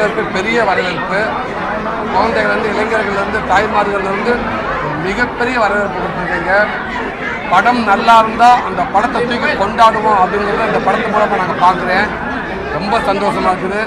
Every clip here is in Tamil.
வரவேற்பு பெரிய வரவேற்பு குழந்தைகள்லேருந்து இளைஞர்கள்லேருந்து தாய்மார்கள்லேருந்து மிகப்பெரிய வரவேற்பு கொடுத்துருக்கீங்க படம் நல்லா இருந்தால் அந்த படத்தை தூக்கி கொண்டாடுவோம் அப்படிங்கிறத இந்த படத்து மூலமாக நாங்கள் பார்க்குறேன் ரொம்ப சந்தோஷமா இருக்குது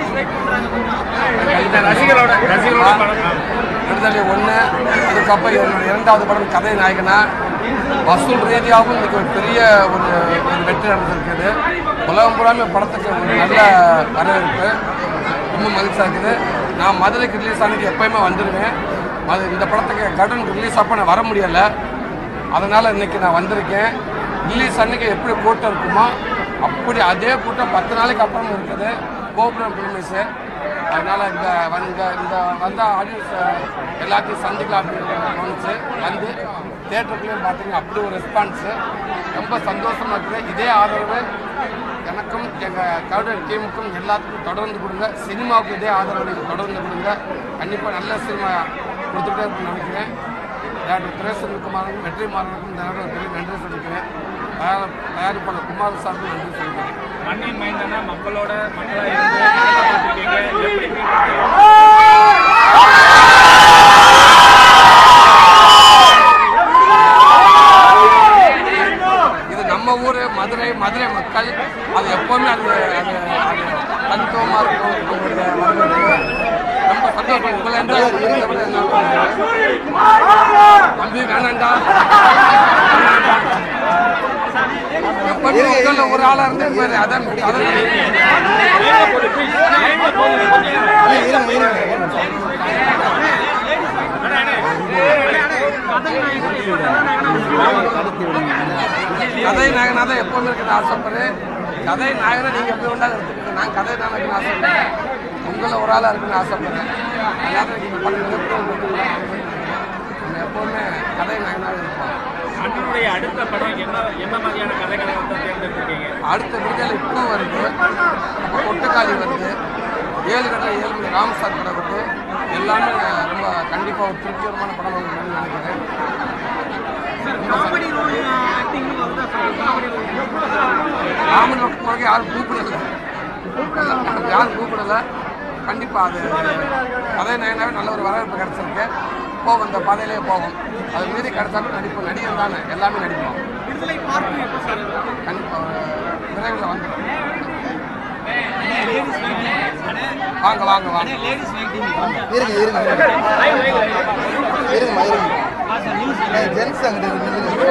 ரசிகரோட ரசிகரோட படம் விடுதலை ஒன்று அதுக்கப்புறம் என்னோட இரண்டாவது படம் கதை நாயகனா வசூல் ரீதியாகவும் இன்னைக்கு ஒரு பெரிய ஒரு ஒரு வெற்றி நடந்திருக்குது உலகம் பூராமே படத்துக்கு ஒரு நல்ல வரவேற்பு ரொம்ப மகிழ்ச்சியாக இருக்குது நான் மதுரைக்கு ரிலீஸ் ஆனதுக்கு எப்பயுமே வந்துடுவேன் அது இந்த படத்துக்கு கடன் ரிலீஸ் அப்போ நான் வர முடியலை அதனால் இன்னைக்கு நான் வந்திருக்கேன் ரிலீஸ் அன்னைக்கு எப்படி கூட்டம் இருக்குமோ அப்படி அதே கூட்டம் பத்து நாளைக்கு அப்புறம் இருக்குது கோபுரம் பிலிமிஸு அதனால் இந்த வந்து இந்த வந்த ஆடியன்ஸ் எல்லாத்தையும் சந்திக்கலாம் அப்படின்னு தோணுச்சு வந்து தேட்டருக்குள்ளேயும் பார்த்தீங்கன்னா அப்படி ஒரு ரெஸ்பான்ஸு ரொம்ப சந்தோஷமாக இருக்குது இதே ஆதரவு எனக்கும் எங்கள் கவுடர் டீமுக்கும் எல்லாத்துக்கும் தொடர்ந்து கொடுங்க சினிமாவுக்கு இதே ஆதரவு நீங்கள் தொடர்ந்து கொடுங்க கண்டிப்பாக நல்ல சினிமா கொடுத்துட்டே இருக்கும்னு நினைக்கிறேன் டாக்டர் துரேசன் குமாரனுக்கும் வெற்றி மாறனுக்கும் இந்த நேரத்தில் பெரிய நன்றி சொல்லிக்கிறேன் தயார் தயாரிப்பாளர் குமார் சாருக்கும் நன்றி சொல்லிக்கிறேன் மண்ணின் மைந்தனா மக்களோட மக்களா இருந்து படத்தை பார்த்திருக்கீங்க எப்படி feel பண்றீங்க? இது நம்ம ஊர் மதுரை மதுரை மக்கள் அது எப்பவுமே அது அது அது தனித்துவமாக இருக்கும் அவங்களுடைய வரவேற்பு. ரொம்ப சந்தோஷம் உங்களை எந்த இருந்தவரை தம்பி வேணாண்டா வேணாண்டா. எப்பவுமே உங்கள ஒரு ஆளா இருந்து பாரு, அதான் அதான் எங்க போகுது please? எங்க போகுது கதை நாயகனாக தான் எப்பவுமே இருக்கிற ஆசைப்படுறேன் கதை நாயகனை நீங்கள் எப்படி வேண்டாலும் எடுத்துக்கோங்க நான் கதை நாயகன் ஆசைப்படுறேன் உங்களை ஒரு ஆளாக இருக்குன்னு ஆசைப்படுறேன் அதனால நீங்கள் படம் மிகப்பெரிய நம்ம எப்பவுமே கதை நாயகனாக இருப்போம் அண்ணனுடைய அடுத்த படம் என்ன என்ன மாதிரியான கதைகளை வந்து தேர்ந்தெடுத்திருக்கீங்க அடுத்த விடுதலை இப்போ வருது அப்போ கொட்டக்காளி வருது ஏழு கடலை ஏழு மணி ராமசார் படம் வருது எல்லாமே ரொம்ப கண்டிப்பாக ஒரு திருப்திகரமான படம் வரும்னு நினைக்கிறேன் ராமன் பக்கம் யாரும் கூப்பிடல யாரும் கூப்பிடல கண்டிப்பாக அது கதை நயனாவே நல்ல ஒரு வரவேற்பு கிடச்சிருக்கு போகும் இந்த பாதையிலே போகும் அது மீறி கிடைச்சாலும் நடிப்போம் நடிகர் தானே எல்லாமே நடிப்போம் கண்டிப்பாக விரைவில் வந்துடும் வாங்க வாங்க வாங்க இருங்க இருங்க இருங்கம்மா இருங்க ஜென்ஸ் அங்கிட்டு இருக்கு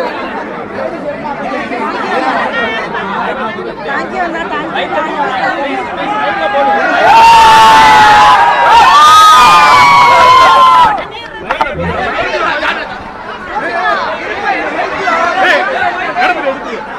தேங்க்யூ அண்ணா தேங்க்யூ நடந்து எடுத்து